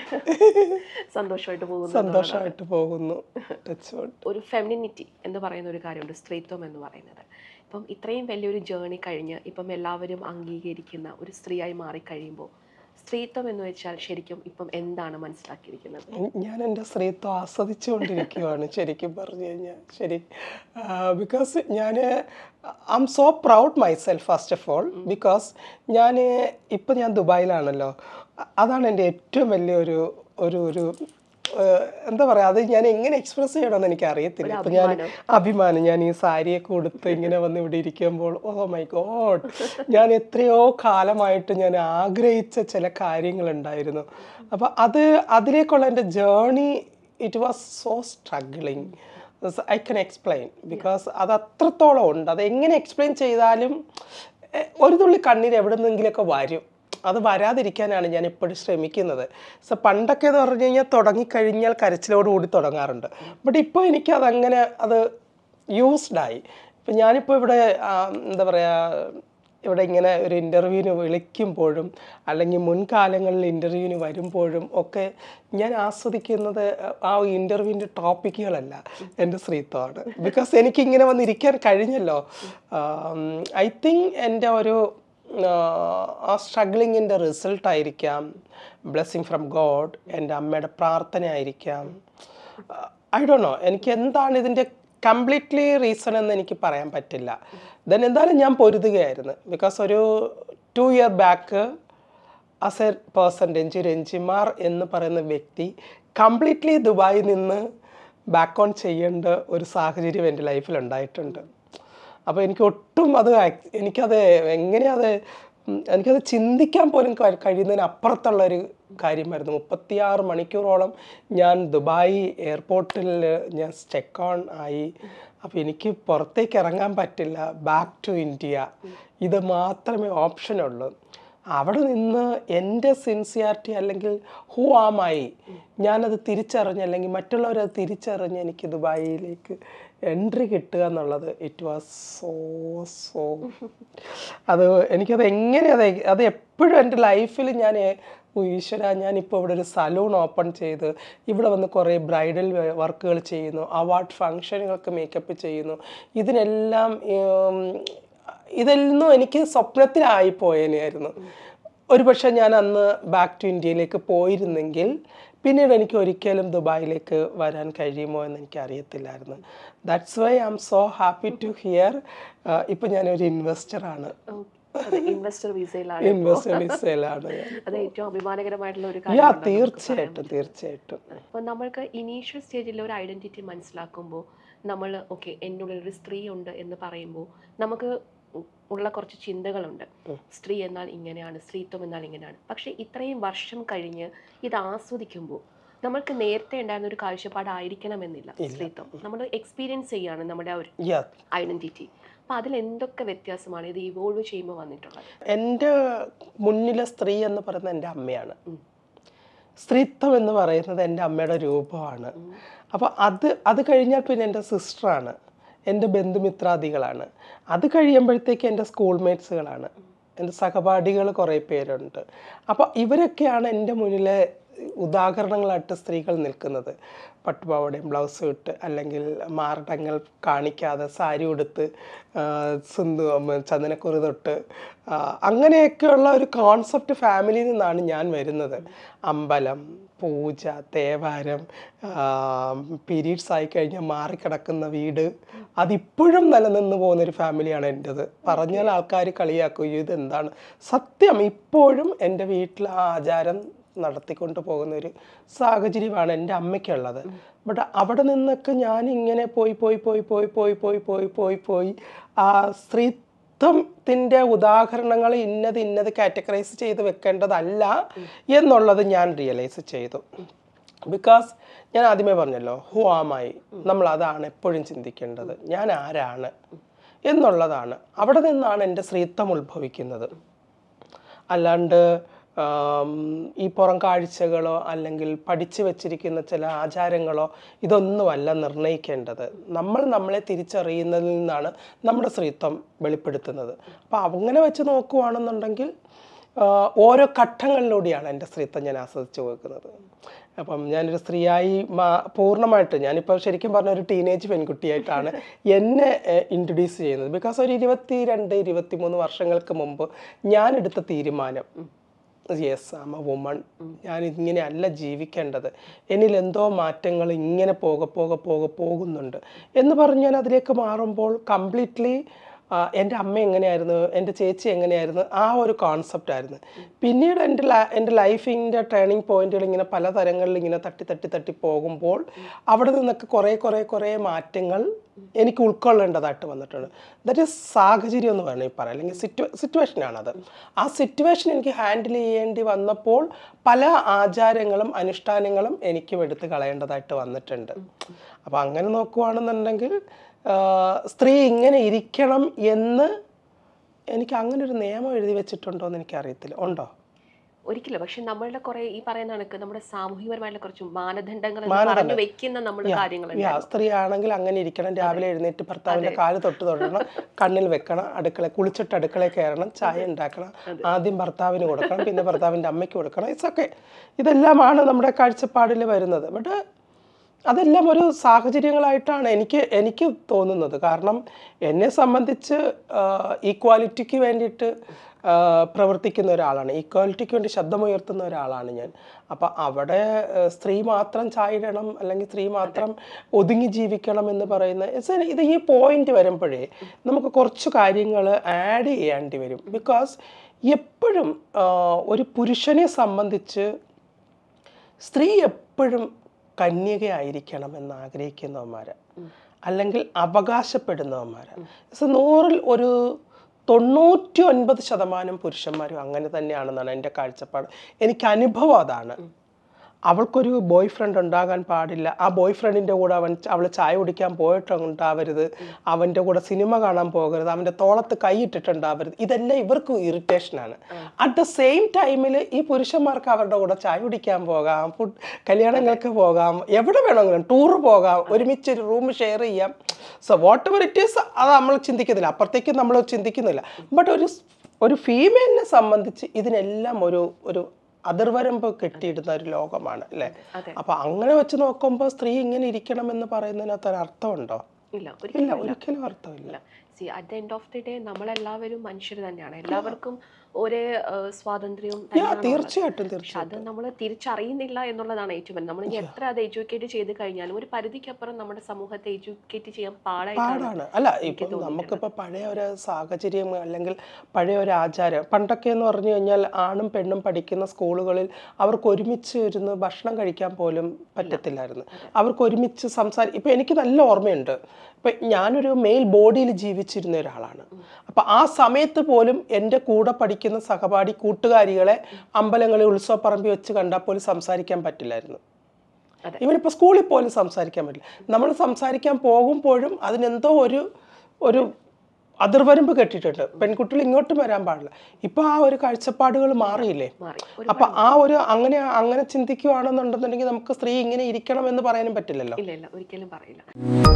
സന്തോഷമായിട്ട് പോകുന്നു സന്തോഷമായിട്ട് പോകുന്നു ടച്ച് വുഡ് ഒരു ഫെമിനിറ്റി എന്ന് പറയുന്ന ഒരു കാര്യമുണ്ട് സ്ത്രീത്വം എന്ന് പറയുന്നത് ഇപ്പം ഇത്രയും വലിയൊരു ജേണി കഴിഞ്ഞ് ഇപ്പം എല്ലാവരും അംഗീകരിക്കുന്ന ഒരു സ്ത്രീയായി മാറിക്കഴിയുമ്പോൾ സ്ത്രീത്വം എന്ന് വെച്ചാൽ ശരിക്കും ഇപ്പം എന്താണ് മനസ്സിലാക്കിയിരിക്കുന്നത് ഞാൻ എൻ്റെ സ്ത്രീത്വം ആസ്വദിച്ചുകൊണ്ടിരിക്കുകയാണ് ശരിക്കും പറഞ്ഞു കഴിഞ്ഞാൽ ശരി ബിക്കോസ് ഞാൻ I'm so proud myself first of all because ഞാൻ ഇപ്പം ഞാൻ ദുബായിലാണല്ലോ അ- അതാണ് എൻ്റെ ഏറ്റവും വലിയൊരു ഒരു ഒരു ഏഹ്, എന്താ പറയുക അത് ഞാൻ എങ്ങനെ എക്സ്പ്രസ് ചെയ്യണമെന്ന് എനിക്ക് അറിയത്തില്ല ഇപ്പം ഞാൻ അഭിമാനം ഞാൻ ഈ സാരിയൊക്കെ ഉടുത്ത് ഇങ്ങനെ വന്ന് ഇവിടെ ഇരിക്കുമ്പോൾ ഓ മൈ ഗോഡ് ഞാൻ എത്രയോ കാലമായിട്ട് ഞാൻ ആഗ്രഹിച്ച ചില കാര്യങ്ങളുണ്ടായിരുന്നു അപ്പോൾ അത് അതിലേക്കുള്ള എൻ്റെ journey it was so struggling I can explain because അത് അത്രത്തോളം ഉണ്ട് അത് എങ്ങനെ എക്സ്പ്ലെയിൻ ചെയ്താലും എ, ഒരു തുള്ളി കണ്ണീർ എവിടെ നിന്നെങ്കിലുമൊക്കെ വരും അത് വരാതിരിക്കാനാണ് ഞാൻ എപ്പോഴും ശ്രമിക്കുന്നത് സോ പണ്ടൊക്കെ എന്ന് പറഞ്ഞു കഴിഞ്ഞാൽ തുടങ്ങിക്കഴിഞ്ഞാൽ കരച്ചിലോടുകൂടി തുടങ്ങാറുണ്ട് ബട്ട് ഇപ്പോൾ എനിക്കതങ്ങനെ അത് യൂസ്ഡായി ഇപ്പം ഞാനിപ്പോൾ ഇവിടെ ആ, എന്താ പറയുക ഇവിടെ ഇങ്ങനെ ഒരു ഇൻ്റർവ്യൂവിന് വിളിക്കുമ്പോഴും അല്ലെങ്കിൽ മുൻകാലങ്ങളിൽ ഇൻ്റർവ്യൂവിന് വരുമ്പോഴും ഒക്കെ ഞാൻ ആസ്വദിക്കുന്നത് ആ ഇൻ്റർവ്യൂവിൻ്റെ ടോപ്പിക്കുകളല്ല എൻ്റെ സ്ത്രീത്വമാണ് ബിക്കോസ് എനിക്കിങ്ങനെ വന്നിരിക്കാൻ കഴിഞ്ഞല്ലോ ഐ തിങ്ക് എൻ്റെ ഒരു ആ സ്ട്രഗ്ലിങ്ങിൻ്റെ റിസൾട്ട് ആയിരിക്കാം ബ്ലെസ്സിങ് ഫ്രം ഗോഡ് എൻ്റെ അമ്മയുടെ പ്രാർത്ഥന ആയിരിക്കാം ഐ ഡോ നോ എനിക്ക് എന്താണ് ഇതിൻ്റെ കംപ്ലീറ്റ്ലി റീസൺ എന്ന് എനിക്ക് പറയാൻ പറ്റില്ല ദെൻ എന്തായാലും ഞാൻ പൊരുതുകയായിരുന്നു ബിക്കോസ് ഒരു two year back as a person Ranji രഞ്ജിമാർ എന്ന് പറയുന്ന വ്യക്തി കംപ്ലീറ്റ്ലി ദുബായിൽ നിന്ന് ബാക്ക് ഓൺ ചെയ്യേണ്ട ഒരു സാഹചര്യം എൻ്റെ ലൈഫിൽ ഉണ്ടായിട്ടുണ്ട് അപ്പോൾ എനിക്ക് ഒട്ടും അത് ആക്- എനിക്കത് എങ്ങനെയത് ഉം, എനിക്കത് ചിന്തിക്കാൻ പോലും കഴി- കഴിയുന്നതിന് അപ്പുറത്തുള്ള ഒരു കാര്യമായിരുന്നു മുപ്പത്തിയാറ് മണിക്കൂറോളം ഞാൻ ദുബായ് എയർപോർട്ടിൽ ഞാൻ സ്റ്റെക്ക് ഓൺ ആയി അപ്പോൾ എനിക്ക് പുറത്തേക്ക് ഇറങ്ങാൻ പറ്റില്ല ബാക്ക് ടു ഇന്ത്യ ഇത് മാത്രമേ ഓപ്ഷനുള്ളൂ അവിടെ നിന്ന് എൻ്റെ സിൻസിയാരിറ്റി അല്ലെങ്കിൽ ഹൂ ആമായി ഞാനത് തിരിച്ചറിഞ്ഞ് അല്ലെങ്കിൽ മറ്റുള്ളവരത് തിരിച്ചറിഞ്ഞ് എനിക്ക് ദുബായിലേക്ക് എൻട്രി കിട്ടുക എന്നുള്ളത് ഇറ്റ് വാസ് സോ സോ അത് എനിക്കത് എങ്ങനെ അത് അത് എപ്പോഴും എൻ്റെ ലൈഫിൽ ഞാൻ ഓ ഈശ്വര ഞാനിപ്പോൾ ഇവിടെ ഒരു സലൂൺ ഓപ്പൺ ചെയ്ത് ഇവിടെ വന്ന് കുറേ ബ്രൈഡൽ വർക്കുകൾ ചെയ്യുന്നു അവാർഡ് ഫങ്ഷനുകൾക്ക് മേക്കപ്പ് ചെയ്യുന്നു ഇതിനെല്ലാം ഉം, ഇതെല്ലാം എനിക്ക് സ്വപ്നത്തിലായി പോയേനെയായിരുന്നു ഒരു പക്ഷേ ഞാൻ അന്ന് ബാക്ക് ടു ഇന്ത്യയിലേക്ക് പോയിരുന്നെങ്കിൽ പിന്നീട് എനിക്ക് ഒരിക്കലും ദുബായിലേക്ക് വരാൻ കഴിയുമോ എന്ന് എനിക്ക് അറിയത്തില്ലായിരുന്നു that's why I'm so happy to here ഇപ്പം ഞാനൊരു ഇൻവെസ്റ്ററാണ് ഇൻവെസ്റ്റർ വിസയിലാണ് ഇൻവെസ്റ്റർ വിസയിലാണ് അത് ഏറ്റവും അഭിമാനകരമായിട്ടുള്ള ഒരു യാ കാര്യം തീർച്ചയായിട്ടും തീർച്ചയായിട്ടും അപ്പോൾ നമ്മൾക്ക് ഇനീഷ്യൽ സ്റ്റേജിൽ ഒരു ഐഡന്റിറ്റി മനസ്സിലാക്കുമ്പോൾ നമ്മൾ ഓക്കെ എൻ്റെ ഉള്ളിൽ ഒരു സ്ത്രീ ഉണ്ട് എന്ന് പറയുമ്പോൾ നമുക്ക് ഉ- ഉള്ള കുറച്ച് ചിന്തകളുണ്ട് സ്ത്രീ എന്നാൽ ഇങ്ങനെയാണ് സ്ത്രീത്വം എന്നാൽ ഇങ്ങനെയാണ് പക്ഷേ ഇത്രയും വർഷം കഴിഞ്ഞ് ഇത് ആസ്വദിക്കുമ്പോൾ നമ്മൾക്ക് നേരത്തെ ഉണ്ടായിരുന്ന ഒരു കാഴ്ചപ്പാടായിരിക്കണമെന്നില്ല സ്ത്രീത്വം നമ്മൾ എക്സ്പീരിയൻസ് ചെയ്യാണ് നമ്മുടെ ആ ഒരു യാ ഐഡന്റിറ്റി അപ്പോൾ അതിൽ എന്തൊക്കെ വ്യത്യാസമാണ് ഇത് ഇവോൾവ് ചെയ്യുമ്പോൾ വന്നിട്ടുള്ളത് എൻ്റെ മുന്നിലെ സ്ത്രീ എന്ന് പറയുന്നത് എൻ്റെ അമ്മയാണ് സ്ത്രീത്വം എന്ന് പറയുന്നത് എൻ്റെ അമ്മയുടെ രൂപമാണ് അപ്പോൾ അത് അത് കഴിഞ്ഞാൽ പിന്നെ എൻ്റെ സിസ്റ്ററാണ് എൻ്റെ ബന്ധുമിത്രാദികളാണ് അത് കഴിയുമ്പോഴത്തേക്ക് എൻ്റെ സ്കൂൾ മേറ്റ്സുകളാണ് എൻ്റെ സഹപാഠികൾ കുറേ പേരുണ്ട് അപ്പോൾ ഇവരൊക്കെയാണ് എൻ്റെ മുന്നിലെ ഉദാഹരണങ്ങളായിട്ട് സ്ത്രീകൾ നിൽക്കുന്നത് പട്ടുപാവടയും ബ്ലൗസും ഇട്ട് അല്ലെങ്കിൽ മാറിടങ്ങൾ കാണിക്കാതെ സാരി ഉടുത്ത് ആ, സിന്ധു ഉം, ചന്ദനക്കുറി തൊട്ട് ആ, അങ്ങനെയൊക്കെയുള്ള ഒരു കോൺസെപ്റ്റ് ഫാമിലിയിൽ നിന്നാണ് ഞാൻ വരുന്നത് അമ്പലം പൂജ തേവാരം പീരീഡ്സ് ആയി കഴിഞ്ഞാൽ മാറിക്കിടക്കുന്ന വീട് അതിപ്പോഴും നിലനിന്ന് പോകുന്ന ഒരു ഫാമിലിയാണ് എൻ്റെത് പറഞ്ഞാൽ ആൾക്കാർ കളിയാക്കും "അയ്യോ, ഇതെന്താണ് സത്യം ഇപ്പോഴും എൻ്റെ വീട്ടിൽ ആ ആചാരം നടത്തിക്കൊണ്ട് പോകുന്ന ഒരു സാഹചര്യമാണ് എൻ്റെ അമ്മയ്ക്കുള്ളത് ബട്ട് അവിടെ നിന്നൊക്കെ ഞാൻ ഇങ്ങനെ പോയി പോയി പോയി പോയി പോയി പോയി പോയി പോയി പോയി ആ സ്ത്രീത്വത്തിൻ്റെ ഉദാഹരണങ്ങൾ ഇന്നത് ഇന്നത് കാറ്റഗറൈസ് ചെയ്ത് വെക്കേണ്ടതല്ല എന്നുള്ളത് ഞാൻ റിയലൈസ് ചെയ്തു ബിക്കോസ് ഞാൻ ആദ്യമേ പറഞ്ഞല്ലോ ഹു ആമായി നമ്മൾ അതാണ് എപ്പോഴും ചിന്തിക്കേണ്ടത് ഞാൻ ആരാണ് എന്നുള്ളതാണ് അവിടെ നിന്നാണ് എൻ്റെ സ്ത്രീത്വം ഉത്ഭവിക്കുന്നത് അല്ലാണ്ട് ആം, ഈ പുറം കാഴ്ചകളോ അല്ലെങ്കിൽ പഠിച്ചു വെച്ചിരിക്കുന്ന ചില ആചാരങ്ങളോ ഇതൊന്നുമല്ല നിർണ്ണയിക്കേണ്ടത് നമ്മൾ നമ്മളെ തിരിച്ചറിയുന്നതിൽ നിന്നാണ് നമ്മുടെ സ്ത്രീത്വം വെളിപ്പെടുത്തുന്നത് അപ്പോൾ അങ്ങനെ വെച്ച് നോക്കുവാണെന്നുണ്ടെങ്കിൽ ആ, ഓരോ ഘട്ടങ്ങളിലൂടെയാണ് എൻ്റെ സ്ത്രീത്വം ഞാൻ ആസ്വദിച്ചു പോകുന്നത് അപ്പം ഞാനൊരു സ്ത്രീയായി മാ പൂർണ്ണമായിട്ട് ഞാനിപ്പോൾ ശരിക്കും പറഞ്ഞ ഒരു ടീനേജ് പെൺകുട്ടിയായിട്ടാണ് എന്നെ ഇൻട്രൊഡ്യൂസ് ചെയ്യുന്നത് ബിക്കോസ് ഒരു ഇരുപത്തി രണ്ട് ഇരുപത്തി മൂന്ന് വർഷങ്ങൾക്ക് മുമ്പ് ഞാൻ എടുത്ത തീരുമാനം യെസ് ആം എ വുമൺ ഞാൻ ഇങ്ങനെ അല്ല ജീവിക്കേണ്ടത് എന്നിൽ എന്തോ മാറ്റങ്ങൾ ഇങ്ങനെ പോകെ പോകെ പോകെ പോകുന്നുണ്ട് എന്ന് പറഞ്ഞ് ഞാൻ അതിലേക്ക് മാറുമ്പോൾ കംപ്ലീറ്റ്ലി എൻ്റെ അമ്മ എങ്ങനെയായിരുന്നു എൻ്റെ ചേച്ചി എങ്ങനെയായിരുന്നു ആ ഒരു കോൺസെപ്റ്റ് ആയിരുന്നു പിന്നീട് എൻ്റെ ല- എൻ്റെ ലൈഫിൻ്റെ ടേണിംഗ് പോയിന്റുകൾ ഇങ്ങനെ പല തരങ്ങളിൽ ഇങ്ങനെ തട്ടി തട്ടി തട്ടി പോകുമ്പോൾ അവിടെ നിന്നൊക്കെ കുറേ കുറേ കുറേ മാറ്റങ്ങൾ എനിക്ക് ഉൾക്കൊള്ളേണ്ടതായിട്ട് വന്നിട്ടുണ്ട് ദറ്റ് ഈസ് സാഹചര്യം എന്ന് വേണമെങ്കിൽ പറയാം അല്ലെങ്കിൽ സിറ്റുവേ സിറ്റുവേഷനാണത് ആ സിറ്റുവേഷൻ എനിക്ക് ഹാൻഡിൽ ചെയ്യേണ്ടി വന്നപ്പോൾ പല ആചാരങ്ങളും അനുഷ്ഠാനങ്ങളും എനിക്കും എടുത്ത് കളയേണ്ടതായിട്ട് വന്നിട്ടുണ്ട് അപ്പോൾ അങ്ങനെ നോക്കുവാണെന്നുണ്ടെങ്കിൽ ആ, സ്ത്രീ ഇങ്ങനെ ഇരിക്കണം എന്ന് എനിക്ക് അങ്ങനെ ഒരു നിയമം എഴുതി വെച്ചിട്ടുണ്ടോ എന്ന് എനിക്കറിയത്തില്ല ഉണ്ടോ ഒരിക്കലും പക്ഷെ നമ്മളുടെ കുറെ ഈ പറയുന്ന കണക്ക് നമ്മുടെ സാമൂഹികപരമായിട്ടുള്ള കുറച്ച് മാനദണ്ഡങ്ങൾ എന്ന് പറഞ്ഞു വെക്കുന്ന നമ്മൾ കാര്യങ്ങൾ യാ സ്ത്രീ ആണെങ്കിൽ അങ്ങനെ ഇരിക്കണം രാവിലെ എഴുന്നേറ്റ് ഭർത്താവിന്റെ കാല് തൊട്ട് തൊടണം കണ്ണിൽ വെക്കണം അടുക്കള കുളിച്ചിട്ട് അടുക്കളയിൽ കയറണം ചായ ഉണ്ടാക്കണം ആദ്യം ഭർത്താവിന് കൊടുക്കണം പിന്നെ ഭർത്താവിന്റെ അമ്മയ്ക്ക് കൊടുക്കണം ഇറ്റ്സ് ഒക്കെ ഇതെല്ലാമാണ് നമ്മുടെ കാഴ്ചപ്പാടിൽ വരുന്നത് ബട്ട് അതെല്ലാം ഒരു സാഹചര്യങ്ങളായിട്ടാണ് എനിക്ക് എനിക്ക് തോന്നുന്നത് കാരണം എന്നെ സംബന്ധിച്ച് ഈക്വാലിറ്റിക്ക് വേണ്ടിയിട്ട് ആ, പ്രവർത്തിക്കുന്ന ഒരാളാണ് ഈക്വാലിറ്റിക്ക് വേണ്ടി ശബ്ദമുയർത്തുന്ന ഒരാളാണ് ഞാൻ അപ്പം അവിടെ ആ, സ്ത്രീ മാത്രം ചായിടണം അല്ലെങ്കിൽ സ്ത്രീ മാത്രം ഒതുങ്ങി ജീവിക്കണം എന്ന് പറയുന്ന it's a- ഇത് ഈ പോയിന്റ് വരുമ്പോഴേ നമുക്ക് കുറച്ച് കാര്യങ്ങൾ ആഡ് ചെയ്യേണ്ടി വരും ബിക്കോസ് എപ്പോഴും ആ, ഒരു പുരുഷനെ സംബന്ധിച്ച് സ്ത്രീ എപ്പോഴും കന്യകയായിരിക്കണം എന്ന് ആഗ്രഹിക്കുന്നവന്മാര് അല്ലെങ്കിൽ അവകാശപ്പെടുന്നവന്മാര് So, നൂറിൽ ഒരു തൊണ്ണൂറ്റി ഒൻപത് ശതമാനം പുരുഷന്മാരും അങ്ങനെ തന്നെയാണെന്നാണ് എൻ്റെ കാഴ്ചപ്പാട് എനിക്ക് അനുഭവം അതാണ് അവൾക്കൊരു ബോയ് ഫ്രണ്ട് ഉണ്ടാകാൻ പാടില്ല ആ ബോയ് ഫ്രണ്ടിൻ്റെ കൂടെ അവൻ അവൾ ചായ കുടിക്കാൻ പോയിട്ടുണ്ടാവരുത് അവൻ്റെ കൂടെ സിനിമ കാണാൻ പോകരുത് അവൻ്റെ തോളത്ത് കൈയിട്ടിട്ടുണ്ടാവരുത് ഇതെല്ലാം ഇവർക്ക് ഇറിറ്റേഷനാണ് അറ്റ് ദ സെയിം ടൈമിൽ ഈ പുരുഷന്മാർക്ക് അവരുടെ കൂടെ ചായ കുടിക്കാൻ പോകാം ഫുഡ് കല്യാണങ്ങൾക്ക് പോകാം എവിടെ വേണമെങ്കിലും ടൂർ പോകാം ഒരുമിച്ച് ഒരു റൂം ഷെയർ ചെയ്യാം so whatever it is അത് നമ്മൾ ചിന്തിക്കുന്നില്ല അപ്പുറത്തേക്ക് നമ്മൾ ചിന്തിക്കുന്നില്ല ബട്ട് ഒരു ഒരു ഫീമെയിലിനെ സംബന്ധിച്ച് ഇതിനെല്ലാം ഒരു ഒരു അതിർവരമ്പ് കെട്ടിയിടുന്ന ഒരു ലോകമാണ് അല്ലേ അതെ. അപ്പൊ അങ്ങനെ വെച്ച് നോക്കുമ്പോൾ സ്ത്രീ ഇങ്ങനെ ഇരിക്കണം എന്ന് പറയുന്നതിനകത്ത് ഒരു അർത്ഥമുണ്ടോ ഇല്ല ഇല്ല ഒരിക്കലും ഒരിക്കലും അർത്ഥമില്ല see at the end of the day നമ്മളെല്ലാവരും മനുഷ്യർ തന്നെയാണ് എല്ലാവർക്കും ഒരേ ആ, സ്വാതന്ത്ര്യവും യാ, തന്നെയാണ് ഉള്ളത്. തീർച്ചയായിട്ടും പക്ഷെ തീർച്ചയായിട്ടും അത് നമ്മൾ തിരിച്ചറിയുന്നില്ല എന്നുള്ളതാണ് ഏറ്റവും വലിയ നമ്മൾ ഇനി എത്ര അത് എഡ്യൂക്കേറ്റ് ചെയ്ത് കഴിഞ്ഞാലും ഒരു പരിധിക്കപ്പുറം നമ്മുടെ സമൂഹത്തെ എഡ്യൂക്കേറ്റ് ചെയ്യാൻ പാടായിട്ടാണ് പാടാണ് അല്ല ഇപ്പം നമുക്കിപ്പോൾ പഴയ ഒരു സാഹചര്യം അല്ലെങ്കിൽ പഴയ ഒരു ആചാരം പണ്ടൊക്കെ എന്ന് പറഞ്ഞു കഴിഞ്ഞാൽ ആണും പെണ്ണും പഠിക്കുന്ന സ്കൂളുകളിൽ അവർക്ക് ഒരുമിച്ച് ഇരുന്ന് ഭക്ഷണം കഴിക്കാൻ പോലും പറ്റത്തില്ലായിരുന്നു അവർക്ക് ഒരുമിച്ച് സംസാരി ഇപ്പം എനിക്ക് നല്ല ഓർമ്മയുണ്ട് ഇപ്പം ഞാനൊരു മെയിൽ ബോഡിയിൽ ജീവിച്ചിരുന്ന ഒരാളാണ് അപ്പം ആ സമയത്ത് പോലും എൻ്റെ കൂടെ പഠിക്കുന്ന സഹപാഠി കൂട്ടുകാരികളെ അമ്പലങ്ങളിൽ ഉത്സവപ്പറമ്പിൽ വെച്ച് കണ്ടാൽ പോലും സംസാരിക്കാൻ പറ്റില്ലായിരുന്നു അതെ. ഇവനിപ്പോൾ സ്കൂളിൽ പോലും സംസാരിക്കാൻ പറ്റില്ല നമ്മൾ സംസാരിക്കാൻ പോകുമ്പോഴും അതിനെന്തോ ഒരു ഒരു അതിർവരമ്പ് കെട്ടിയിട്ടുണ്ട് പെൺകുട്ടികൾ ഇങ്ങോട്ടും വരാൻ പാടില്ല ഇപ്പൊ ആ ഒരു കാഴ്ചപ്പാടുകൾ മാറിയില്ലേ മാറി ഒരു അപ്പൊ ആ ഒരു അങ്ങനെ അങ്ങനെ ചിന്തിക്കുവാണെന്നുണ്ടെന്നുണ്ടെങ്കിൽ നമുക്ക് സ്ത്രീ ഇങ്ങനെ ഇരിക്കണം എന്ന് പറയാനും പറ്റില്ലല്ലോ ഇല്ല ഇല്ല ഒരിക്കലും പറയില്ല